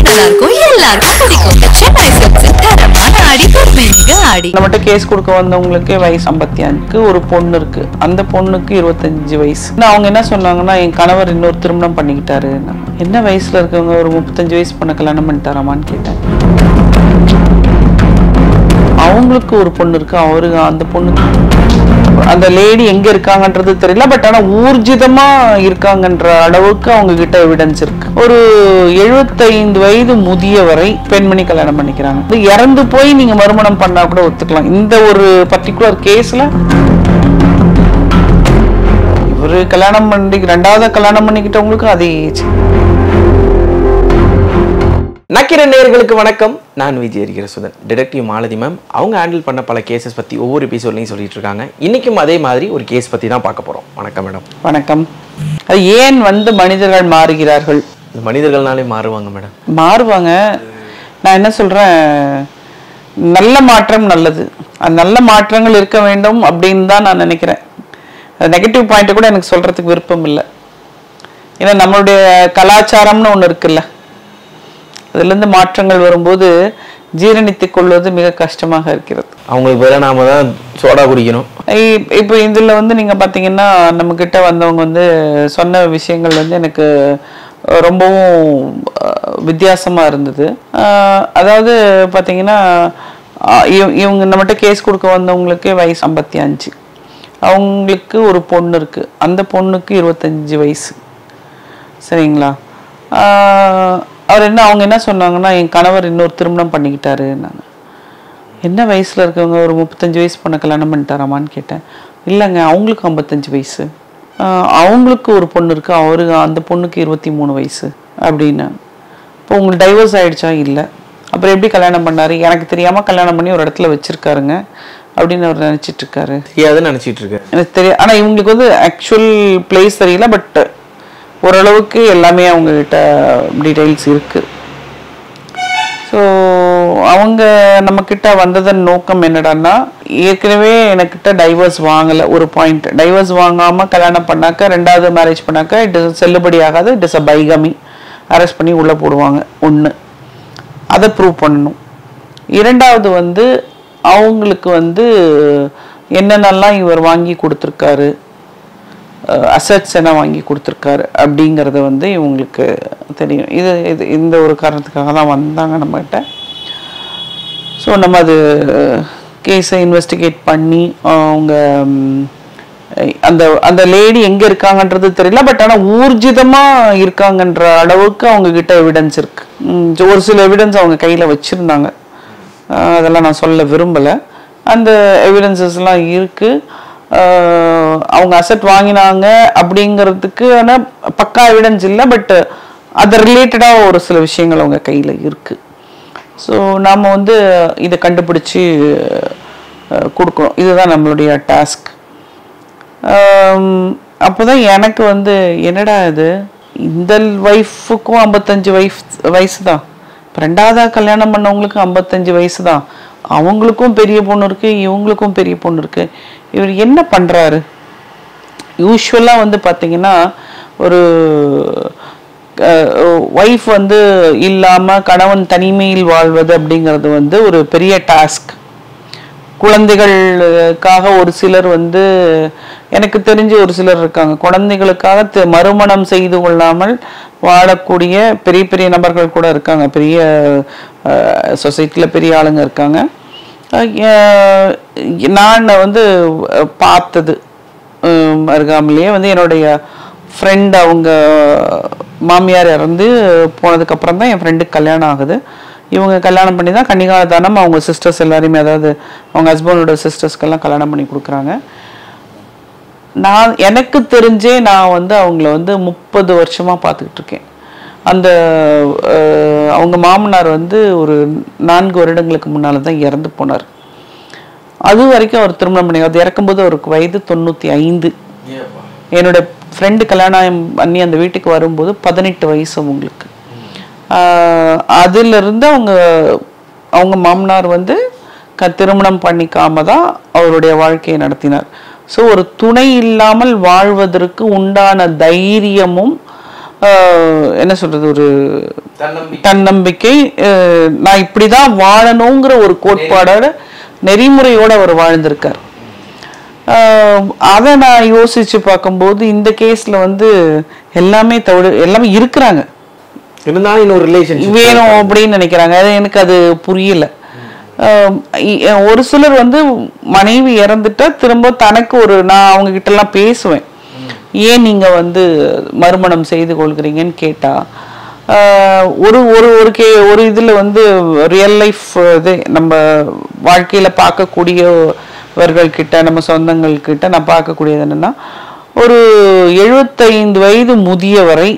எல்லாருக்கும் எல்லாருக்கும் பிடிக்கும் சென்னை சில்க்ஸின் தரமான ஆடி பொறுமைமிக ஆடி நம்மகிட்ட கேஸ் கொடுக்க வந்தவங்களுக்கு வயசு ஐம்பத்தி அஞ்சுக்கு ஒரு பொண்ணு இருக்கு அந்த பொண்ணுக்கு இருபத்தஞ்சு வயசு நான் அவங்க என்ன சொன்னாங்கன்னா என் கணவர் இன்னொரு திருமணம் பண்ணிக்கிட்டாரு என்ன வயசுல இருக்கவங்க ஒரு முப்பத்தஞ்சு வயசு பொண்ணை கல்யாணம் பண்ணிட்டாராமான்னு கேட்டேன் அவங்களுக்கு ஒரு பொண்ணு இருக்கு அவரு அந்த பொண்ணு அந்த லேடி எங்க இருக்காங்கன்றது தெரியல பட் ஆனா ஊர்ஜிதமா இருக்காங்கன்ற அளவுக்கு அவங்க கிட்ட எவிடன்ஸ் இருக்கு ஒரு 75 வயது முதிய வரை பெண்மணி கல்யாணம் பண்ணிக்கிறாங்க இது இறந்து போய் நீங்க மறுமணம் பண்ணா கூட ஒத்துக்கலாம் இந்த ஒரு பர்டிகுலர் கேஸ்ல இவரு கல்யாணம் பண்ணி ரெண்டாவது கல்யாணம் பண்ணிக்கிட்டவங்களுக்கு அதே ஏஜ் நக்கிரன் நேயர்களுக்கு வணக்கம் நான் விஜய் இருக்கிற சுதன் டிடெக்டிவ் மாலதி மேம் அவங்க ஹேண்டில் பண்ண பல கேசஸ் பற்றி ஒவ்வொரு எபிசோட்லையும் சொல்லிட்டு இருக்காங்க இன்னைக்கும் அதே மாதிரி ஒரு கேஸ் பற்றி தான் பார்க்க போகிறோம் வணக்கம் மேடம் வணக்கம் அது ஏன் வந்து மனிதர்கள் மாறுகிறார்கள் இந்த மனிதர்கள்னாலே மாறுவாங்க மேடம் மாறுவாங்க நான் என்ன சொல்றேன் நல்ல மாற்றம் நல்லது அந்த நல்ல மாற்றங்கள் இருக்க வேண்டும் அப்படின்னு தான் நான் நினைக்கிறேன் நெகட்டிவ் பாயிண்ட் கூட எனக்கு சொல்றதுக்கு விருப்பம் இல்லை ஏன்னா நம்மளுடைய கலாச்சாரம்னு ஒன்று இருக்குல்ல அதுலேருந்து மாற்றங்கள் வரும்போது ஜீரணித்துக் கொள்வது மிக கஷ்டமாக இருக்கிறது அவங்களுக்கு பதிலாக நாம தான் சோடா குடிக்கணும் இ- இப்போ இதில் வந்து நீங்கள் பார்த்தீங்கன்னா நம்மக்கிட்ட வந்தவங்க வந்து சொன்ன விஷயங்கள் வந்து எனக்கு அஹ், ரொம்பவும் வித்தியாசமாக இருந்தது அஹ், அதாவது பார்த்தீங்கன்னா அஹ், இவ- இவங்க நம்மகிட்ட கேஸ் கொடுக்க வந்தவங்களுக்கு வயசு ஐம்பத்தி அஞ்சு அவங்களுக்கு ஒரு பொண்ணு இருக்குது அந்த பொண்ணுக்கு இருபத்தஞ்சி வயசு சரிங்களா ஆஹ் அவர் என்ன அவங்க என்ன சொன்னாங்கன்னா என் கணவர் இன்னொரு திருமணம் பண்ணிக்கிட்டாரு நான் என்ன வயசுல இருக்கவங்க ஒரு முப்பத்தஞ்சு வயசு பொண்ணை கல்யாணம் பண்ணிட்டாராமான்னு கேட்டேன் இல்லைங்க அவங்களுக்கு ஐம்பத்தஞ்சு வயசு ஆஹ் அவங்களுக்கு ஒரு பொண்ணு இருக்கு அவரு அந்த பொண்ணுக்கு இருபத்தி மூணு வயசு அப்படின்னு இப்போ உங்களுக்கு டைவர்ஸ் ஆயிடுச்சா இல்லை அப்புறம் எப்படி கல்யாணம் பண்ணாரு எனக்கு தெரியாம கல்யாணம் பண்ணி ஒரு இடத்துல வச்சிருக்காருங்க அப்படின்னு அவர் நினைச்சிட்டு இருக்காரு தெரியாதுன்னு நினச்சிட்டு இருக்கேன் எனக்கு தெரியும் ஆனா இவங்களுக்கு வந்து ஆக்சுவல் பிளேஸ் தெரியல பட் ஓரளவுக்கு எல்லாமே அவங்க கிட்ட டீடைல்ஸ் இருக்கு ஸோ அவங்க நம்ம கிட்ட வந்ததன் நோக்கம் என்னடான்னா ஏற்கனவே எனக்கிட்ட டைவர்ஸ் வாங்கல ஒரு பாயிண்ட் டைவர்ஸ் வாங்காம கல்யாணம் பண்ணாக்க ரெண்டாவது மேரேஜ் பண்ணாக்க இட் செல்லுபடி ஆகாது it is a bigamy arrest பண்ணி உள்ள போடுவாங்க ஒன்று அதை ப்ரூவ் பண்ணணும் இரண்டாவது வந்து அவங்களுக்கு வந்து என்னென்னலாம் இவர் வாங்கி கொடுத்துருக்காரு அசட்ஸ் என்ன வாங்கி கொடுத்துருக்காரு அப்படிங்கிறத வந்து இவங்களுக்கு தெரியும் இது இது இந்த ஒரு காரணத்துக்காக தான் வந்தாங்க நம்மகிட்ட ஸோ நம்ம அது கேஸை இன்வெஸ்டிகேட் பண்ணி அவங்க ம், அந்த அந்த லேடி எங்கே இருக்காங்கன்றது தெரியல பட் ஆனால் ஊர்ஜிதமாக இருக்காங்கன்ற அளவுக்கு அவங்க கிட்ட எவிடன்ஸ் இருக்கு ம், ஒரு சில எவிடன்ஸ் அவங்க கையில் வச்சுருந்தாங்க அதெல்லாம் நான் சொல்ல விரும்பலை அந்த எவிடன்சஸ்லாம் இருக்குது அவங்க அசட் வாங்கினாங்க அப்படிங்கிறதுக்கு ஆனால் பக்கா எவிடன்ஸ் இல்லை பட் அது ரிலேட்டடாக ஒரு சில விஷயங்கள் அவங்க கையில் இருக்குது ஸோ நாம் வந்து இதை கண்டுபிடிச்சி அஹ், கொடுக்கணும் இதுதான் நம்மளுடைய டாஸ்க் அப்போதான் எனக்கு வந்து என்னடா இது இந்த ஒய்ஃபுக்கும் ஐம்பத்தஞ்சு வயசு வயசு தான் இப்போ ரெண்டாவதாக கல்யாணம் பண்ணவங்களுக்கும் ஐம்பத்தஞ்சு வயசு தான் அவங்களுக்கும் பெரிய பொண்ணு இருக்கு இவங்களுக்கும் பெரிய பொண்ணு இருக்கு இவர் என்ன பண்றாரு யூஸ்வலாக வந்து பார்த்தீங்கன்னா ஒரு ஒய்ஃப் வந்து இல்லாமல் கணவன் தனிமையில் வாழ்வது அப்படிங்கிறது வந்து ஒரு பெரிய டாஸ்க் குழந்தைகளுக்காக ஒரு சிலர் வந்து எனக்கு தெரிஞ்சு ஒரு சிலர் இருக்காங்க குழந்தைகளுக்காக தி- மறுமணம் செய்து கொள்ளாமல் வாழக்கூடிய பெரிய பெரிய நபர்கள் கூட இருக்காங்க பெரிய சொசைட்டியில் பெரிய ஆளுங்க இருக்காங்க அஹ் நான் வந்து அஹ், பார்த்தது ஹம், அருகாமலேயே வந்து என்னுடைய ஃப்ரெண்ட் அவங்க மாமியார் இறந்து போனதுக்கப்புறம் தான் என் ஃப்ரெண்டுக்கு கல்யாணம் ஆகுது இவங்க கல்யாணம் பண்ணி தான் கன்னிகால தானம் அவங்க சிஸ்டர்ஸ் எல்லாரையுமே அதாவது அவங்க ஹஸ்பண்டோட சிஸ்டர்ஸ்க்கெல்லாம் கல்யாணம் பண்ணி கொடுக்குறாங்க நான் எனக்கு தெரிஞ்சே நான் வந்து அவங்கள வந்து முப்பது வருஷமா பார்த்துக்கிட்டு இருக்கேன் அந்த அஹ், அவங்க மாமனார் வந்து ஒரு நான்கு வருடங்களுக்கு முன்னால தான் இறந்து போனார் அது வரைக்கும் அவர் திருமணம் பண்ணி அது இறக்கும்போது அவருக்கு வயது தொண்ணூற்றி ஐந்து என்னோட ஃப்ரெண்டு கல்யாணம் பண்ணி அந்த வீட்டுக்கு வரும்போது பதினெட்டு வயசு அவங்களுக்கு ஆஹ் அதிலிருந்து அவங்க அவங்க மாமனார் வந்து க திருமணம் பண்ணிக்காம தான் அவருடைய வாழ்க்கையை நடத்தினார் ஸோ ஒரு துணை இல்லாமல் வாழ்வதற்கு உண்டான தைரியமும் ஆஹ், என்ன சொல்றது ஒரு தன்னம்பிக்கை அஹ், நான் இப்படிதான் வாழணுங்கிற ஒரு கோட்பாடோட நெறிமுறையோட அவர் வாழ்ந்திருக்கார் ஆஹ், அதை நான் யோசிச்சு பார்க்கும்போது இந்த கேஸ்ல வந்து எல்லாமே தவிர எல்லாமே இருக்கிறாங்க இருந்தாலும் இன்னொரு ரிலேஷன்ஷிப் வேணும் அப்படின்னு நினைக்கிறாங்க அது எனக்கு அது புரியல ஆஹ் இ- ஒரு சிலர் வந்து மனைவி இறந்துட்டா திரும்ப தனக்கு ஒரு நான் அவங்க கிட்ட எல்லாம் பேசுவேன் ஏன் நீங்க வந்து மறுமணம் செய்து கொள்கிறீங்கன்னு கேட்டா ஆஹ் ஒரு ஒரு ஒரு கே ஒரு இதுல வந்து ரியல் லைஃப் இது நம்ம வாழ்க்கையில பார்க்கக்கூடியவர்கள் கிட்ட நம்ம சொந்தங்கள் கிட்ட நான் பார்க்கக்கூடியது என்னன்னா ஒரு எழுபத்தைந்து வயது முதியவரை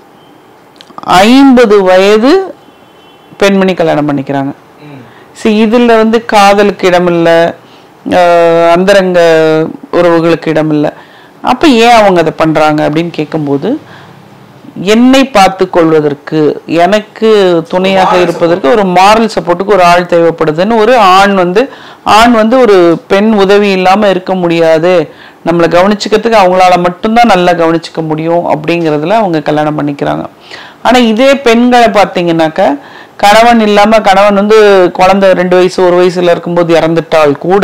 ஐம்பது வயது பெண்மணி கல்யாணம் பண்ணிக்கிறாங்க சரி இதுல வந்து காதலுக்கு இடமில்ல ஆஹ் அந்தரங்க உறவுகளுக்கு இடமில்ல அப்ப ஏன் அவங்க அதை பண்றாங்க அப்படின்னு கேட்கும்போது என்னை பார்த்து கொள்வதற்கு எனக்கு துணையாக இருப்பதற்கு ஒரு மாரல் சப்போர்ட்டுக்கு ஒரு ஆள் தேவைப்படுதுன்னு ஒரு ஆண் வந்து ஆண் வந்து ஒரு பெண் உதவி இல்லாம இருக்க முடியாது நம்மளை கவனிச்சுக்கிறதுக்கு அவங்களால மட்டும்தான் நல்லா கவனிச்சுக்க முடியும் அப்படிங்கிறதுல அவங்க கல்யாணம் பண்ணிக்கிறாங்க ஆனா இதே பெண்களை பார்த்தீங்கன்னாக்க கணவன் இல்லாம கணவன் வந்து குழந்தை ரெண்டு வயசு ஒரு வயசுல இருக்கும்போது இறந்துட்டால் கூட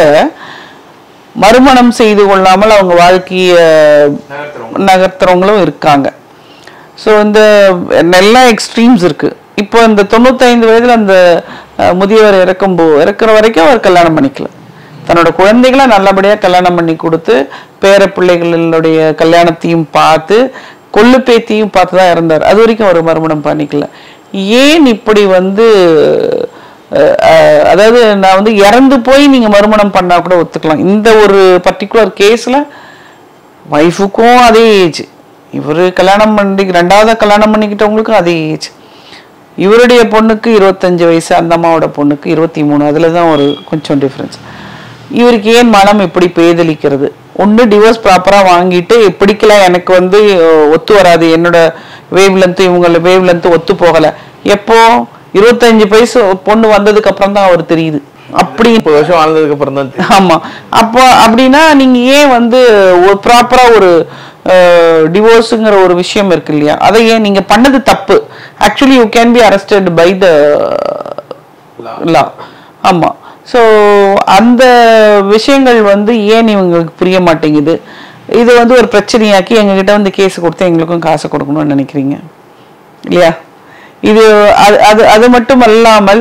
மறுமணம் செய்து கொள்ளாமல் அவங்க வாழ்க்கைய நகர்த்துறவங்களும் இருக்காங்க ஸோ இந்த எல்லா எக்ஸ்ட்ரீம்ஸ் இருக்கு இப்போ இந்த தொண்ணூத்தைந்து வயதுல அந்த அஹ், முதியவர் இறக்கும்போ இறக்குற வரைக்கும் அவர் கல்யாணம் பண்ணிக்கல தன்னோட குழந்தைகளை நல்லபடியா கல்யாணம் பண்ணி கொடுத்து பேர பிள்ளைகளுடைய கல்யாணத்தையும் பார்த்து கொள்ளு பேத்தியும் பார்த்து தான் இறந்தார் அது வரைக்கும் அவர் மறுமணம் பண்ணிக்கல ஏன் இப்படி வந்து அஹ், அஹ், அதாவது நான் வந்து இறந்து போய் நீங்க மறுமணம் பண்ணா கூட ஒத்துக்கலாம் இந்த ஒரு பர்டிகுலர் கேஸ்ல ஒய்ஃபுக்கும் அதே ஏஜ் இவர் கல்யாணம் பண்ணி ரெண்டாவது கல்யாணம் பண்ணிக்கிட்டவங்களுக்கும் அதே ஏஜ் இவருடைய பொண்ணுக்கு இருபத்தஞ்சு வயசு அந்த அம்மாவோட பொண்ணுக்கு இருபத்தி மூணு அதுல தான் ஒரு கொஞ்சம் டிஃப்ரென்ஸ் இவருக்கு ஏன் மனம் இப்படி பேதலிக்கிறது ஒன்று டிவோர்ஸ் ப்ராப்பராக வாங்கிட்டு பிடிக்கல எனக்கு வந்து அஹ், ஒத்து வராது என்னோட வேவ் லென்த்து இவங்கள வேவ் லென்த்து ஒத்து போகலை எப்போ இருபத்தஞ்சு வயசு பொண்ணு வந்ததுக்கு அப்புறம் தான் அவர் தெரியுது அப்படி முப்பது வருஷம் வாழ்ந்ததுக்கு அப்புறம் தான் தெரியும். ஆமா அப்போ அப்படின்னா நீங்க ஏன் வந்து ஒரு ப்ராப்பரா ஒரு டிவோர்ஸுங்கிற ஒரு விஷயம் இருக்கு இல்லையா அதை ஏன் நீங்க பண்ணது தப்பு actually you can be arrested by the law ஆமா ஸோ அந்த விஷயங்கள் வந்து ஏன் இவங்களுக்கு புரிய மாட்டேங்குது இது வந்து ஒரு பிரச்சனையாக்கி எங்ககிட்ட வந்து கேஸ் கொடுத்து எங்களுக்கும் காசு கொடுக்கணும்னு நினைக்கிறீங்க இல்லையா இது அது அது அது மட்டும் அல்லாமல்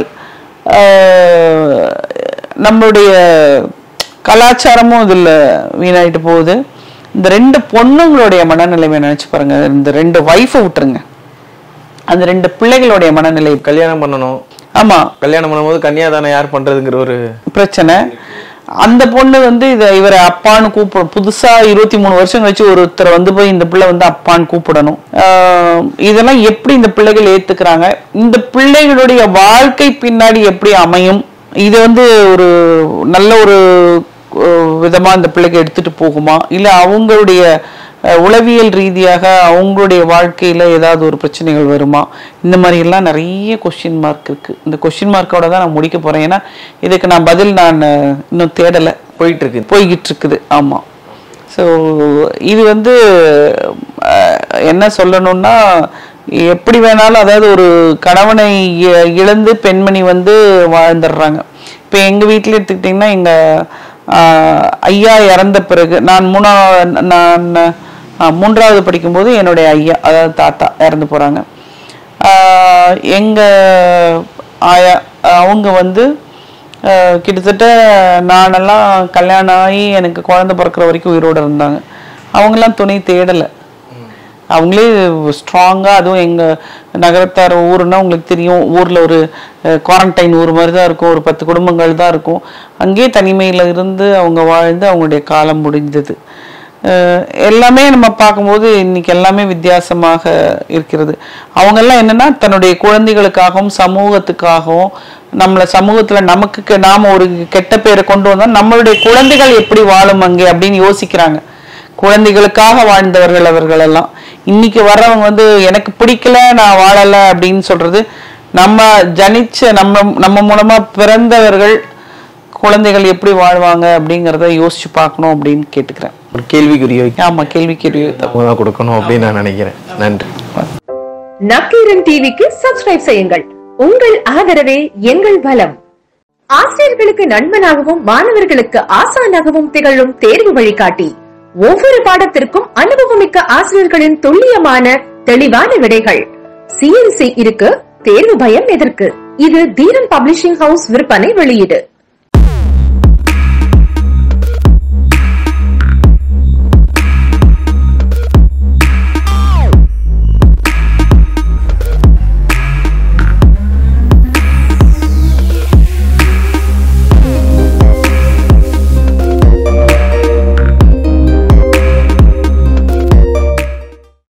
ஆஹ், நம்மளுடைய கலாச்சாரமும் இதுல வீணாயிட்டு போகுது இந்த ரெண்டு பொண்ணுங்களுடைய மனநிலைமை நினைச்சு பாருங்க இந்த ரெண்டு ஒய்ஃபை விட்டுருங்க அந்த ரெண்டு பிள்ளைகளுடைய மனநிலை கல்யாணம் பண்ணணும் ஆமா கல்யாணம் பண்ணும்போது கன்னியாதானம் யார் பண்றதுங்கிற ஒரு பிரச்சனை அந்த பொண்ணு வந்து இத இவரை அப்பான்னு கூப்பிடும் புதுசா இருபத்தி மூணு வருஷம் கழிச்சு ஒருத்தரை வந்து போய் இந்த பிள்ளை வந்து அப்பான்னு கூப்பிடணும் ஆஹ் இதெல்லாம் எப்படி இந்த பிள்ளைகள் ஏத்துக்கிறாங்க இந்த பிள்ளைகளுடைய வாழ்க்கை பின்னாடி எப்படி அமையும் இது வந்து ஒரு நல்ல ஒரு அஹ், விதமா இந்த பிள்ளைக்கு எடுத்துட்டு போகுமா இல்ல அவங்களுடைய அஹ், உளவியல் ரீதியாக அவங்களுடைய வாழ்க்கையில ஏதாவது ஒரு பிரச்சனைகள் வருமா இந்த மாதிரி எல்லாம் நிறைய கொஸ்டின் மார்க் இருக்கு இந்த கொஸ்டின் மார்க்கோட தான் நான் முடிக்க போறேன் ஏன்னா இதுக்கு நான் பதில் நான் அஹ், இன்னும் தேடலை போயிட்டு இருக்கு போய்கிட்டு இருக்குது ஆமா ஸோ இது வந்து அஹ், என்ன சொல்லணும்னா எப்படி வேணாலும் அதாவது ஒரு கணவனை இ- இழந்து பெண்மணி வந்து வாழ்ந்துடுறாங்க இப்போ எங்க வீட்டில் எடுத்துக்கிட்டிங்கன்னா எங்க ஆஹ், ஐயா இறந்த பிறகு நான் மூணா நான் ஆஹ், மூன்றாவது படிக்கும்போது என்னுடைய ஐயா அதாவது தாத்தா இறந்து போறாங்க ஆஹ், எங்க ஆயா அவங்க வந்து அஹ் கிட்டத்தட்ட நானெல்லாம் கல்யாணம் ஆகி எனக்கு குழந்தை பிறக்கிற வரைக்கும் உயிரோட இருந்தாங்க அவங்கெல்லாம் துணை தேடலை அவங்களே ஸ்ட்ராங்காக அதுவும் எங்கள் நகரத்தார் ஊருன்னா உங்களுக்கு தெரியும் ஊரில் ஒரு குவாரண்டைன் ஊர் மாதிரி தான் இருக்கும் ஒரு பத்து குடும்பங்கள் தான் இருக்கும் அங்கேயே தனிமையில் இருந்து அவங்க வாழ்ந்து அவங்களுடைய காலம் முடிந்தது அஹ் எல்லாமே நம்ம பார்க்கும்போது இன்னைக்கு எல்லாமே வித்தியாசமாக இருக்கிறது அவங்கெல்லாம் என்னன்னா தன்னுடைய குழந்தைகளுக்காகவும் சமூகத்துக்காகவும் நம்மள சமூகத்துல நமக்கு கெ- நாம ஒரு கெட்ட பேரை கொண்டு வந்தா நம்மளுடைய குழந்தைகள் எப்படி வாழும் அங்கே அப்படின்னு யோசிக்கிறாங்க குழந்தைகளுக்காக வாழ்ந்தவர்கள் அவர்கள் எல்லாம் இன்னைக்கு வர்றவங்க வந்து எனக்கு பிடிக்கல நான் வாழல அப்படின்னு சொல்றது நம்ம ஜனிச்ச நம்ம நம்ம மூலமா பிறந்தவர்கள் குழந்தைகள் எப்படி வாழ்வாங்க அப்படிங்கிறத யோசிச்சு பார்க்கணும் அப்படின்னு கேட்டுக்கிறேன் ஒரு கேள்விக்குரிய ஆமா கேள்வி கேள்வி தான் கொடுக்கணும் அப்படின்னு நான் நினைக்கிறேன் நன்றி நக்கீரன் டிவிக்கு சப்ஸ்கிரைப் செய்யுங்கள் உங்கள் ஆதரவே எங்கள் பலம் ஆசிரியர்களுக்கு நண்பனாகவும் மாணவர்களுக்கு ஆசானாகவும் திகழும் தேர்வு வழிகாட்டி ஒவ்வொரு பாடத்திற்கும் அனுபவமிக்க ஆசிரியர்களின் துல்லியமான தெளிவான விடைகள் சிஎன்சி இருக்கு தேர்வு பயம் எதற்கு இது தீரன் பப்ளிஷிங் ஹவுஸ் விற்பனை வெளியீடு